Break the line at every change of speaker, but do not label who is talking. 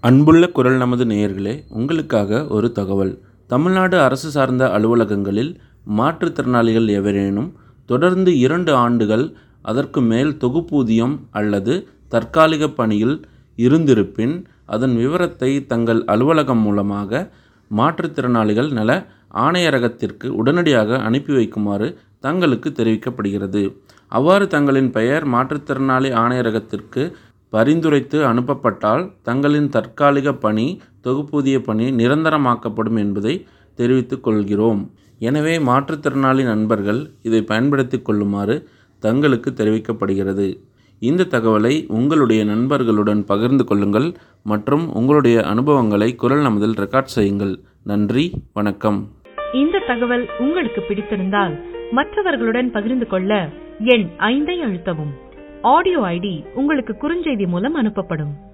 அன்புள்ள குரல் நமது நேயர்களே உங்களுக்காக ஒரு தகவல் தமிழ்நாடு அரசு சார்ந்த அலுவலகங்களில் மாற்றுத்திறனாளிகள் எவரேனும் தொடர்ந்து இரண்டு ஆண்டுகள் அதற்கு மேல் தொகுப்பூதியம் அல்லது தற்காலிக பணியில் இருந்திருப்பின் அதன் விவரத்தை தங்கள் அலுவலகம் மூலமாக மாற்றுத்திறனாளிகள் நல ஆணையரகத்திற்கு உடனடியாக அனுப்பி வைக்குமாறு தங்களுக்கு தெரிவிக்கப்படுகிறது அவ்வாறு தங்களின் பெயர் மாற்றுத்திறனாளி ஆணையரகத்திற்கு பரிந்துரைத்து அனுப்பப்பட்டால் தங்களின் தற்காலிக பணி தொகுப்பூதிய பணி நிரந்தரமாக்கப்படும் என்பதை தெரிவித்துக் கொள்கிறோம் எனவே மாற்றுத்திறனாளி நண்பர்கள் இதை பயன்படுத்திக் கொள்ளுமாறு தங்களுக்கு தெரிவிக்கப்படுகிறது இந்த தகவலை உங்களுடைய நண்பர்களுடன் பகிர்ந்து கொள்ளுங்கள் மற்றும் உங்களுடைய அனுபவங்களை குரல் நமதில் ரெக்கார்ட் செய்யுங்கள் நன்றி வணக்கம்
இந்த தகவல் உங்களுக்கு பிடித்திருந்தால் மற்றவர்களுடன் பகிர்ந்து கொள்ள எண் ஐந்தை அழுத்தவும் ஆடியோ ஐடி உங்களுக்கு குறுஞ்செய்தி மூலம் அனுப்பப்படும்